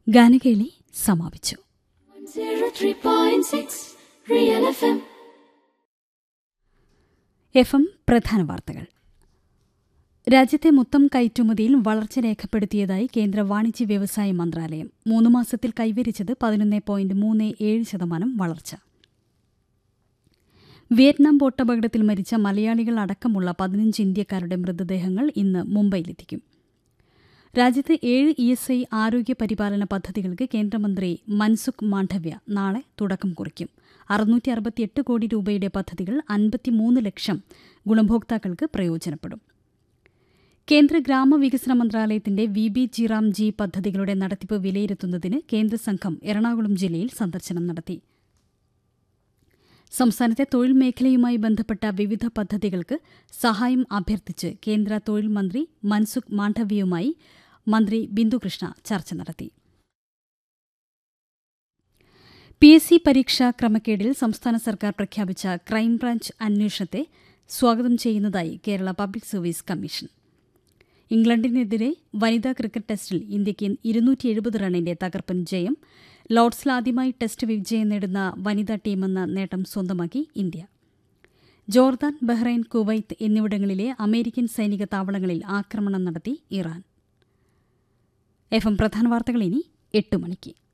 ഗാനകേളി സമാപിച്ചു 103.6 Real FM. F M പ്രധാന വാർത്തകൾ രാജ്യത്തെ മൊത്തം കയറ്റുമതിയിൽ വളർച്ച രേഖപ്പെടുത്തിയതായി കേന്ദ്ര വാണിജ്യ വ്യവസായ മന്ത്രാലയം മൂന്ന് മാസത്തിൽ കൈവരിച്ചത് പതിനൊന്ന് പോയിന്റ് മൂന്ന് ഏഴ് ശതമാനം വളർച്ച വിയറ്റ്നാം ബോട്ടപകടത്തിൽ മരിച്ച മലയാളികൾ അടക്കമുള്ള പതിനഞ്ച് ഇന്ത്യക്കാരുടെ മൃതദേഹങ്ങൾ ഇന്ന് മുംബൈയിലെത്തിക്കും രാജ്യത്ത് ഏഴ് ഇ എസ് ഐ ആരോഗ്യ പരിപാലന പദ്ധതികൾക്ക് കേന്ദ്രമന്ത്രി മൻസുഖ് മാണ്ഡവ്യ നാളെ തുടക്കം കുറിക്കും അറുന്നൂറ്റി അറുപത്തിയെട്ട് കോടി രൂപയുടെ പദ്ധതികൾ അൻപത്തിമൂന്ന് ലക്ഷം ഗുണഭോക്താക്കൾക്ക് പ്രയോജനപ്പെടും കേന്ദ്ര ഗ്രാമവികസന മന്ത്രാലയത്തിന്റെ വി ബി ജിറാം ജി പദ്ധതികളുടെ നടത്തിപ്പ് വിലയിരുത്തുന്നതിന് കേന്ദ്ര സംഘം എറണാകുളം ജില്ലയിൽ സന്ദർശനം നടത്തി സംസ്ഥാനത്തെ തൊഴിൽ മേഖലയുമായി ബന്ധപ്പെട്ട വിവിധ പദ്ധതികൾക്ക് സഹായം അഭ്യർത്ഥിച്ച് കേന്ദ്ര തൊഴിൽ മന്ത്രി മൻസുഖ് മാണ്ഡവ്യയുമായി മന്ത്രി ബിന്ദുകൃഷ്ണ ചർച്ച നടത്തി പി എസ് സി പരീക്ഷാ ക്രമക്കേടിൽ സംസ്ഥാന സർക്കാർ പ്രഖ്യാപിച്ച ക്രൈംബ്രാഞ്ച് അന്വേഷണത്തെ സ്വാഗതം ചെയ്യുന്നതായി കേരള പബ്ലിക് സർവീസ് കമ്മീഷൻ ഇംഗ്ലണ്ടിനെതിരെ വനിതാ ക്രിക്കറ്റ് ടെസ്റ്റിൽ ഇന്ത്യയ്ക്ക് ഇരുന്നൂറ്റി എഴുപത് റണ്ണിന്റെ തകർപ്പൻ ജയം ലോർഡ്സിൽ ആദ്യമായി ടെസ്റ്റ് വിജയം നേടുന്ന വനിതാ ടീമെന്ന നേട്ടം സ്വന്തമാക്കി ഇന്ത്യ ജോർദാൻ ബഹ്റൈൻ കുവൈത്ത് എന്നിവിടങ്ങളിലെ അമേരിക്കൻ സൈനിക താവളങ്ങളിൽ ആക്രമണം നടത്തി ഇറാൻ എഫ് എം പ്രധാന വാർത്തകൾ ഇനി എട്ട് മണിക്ക്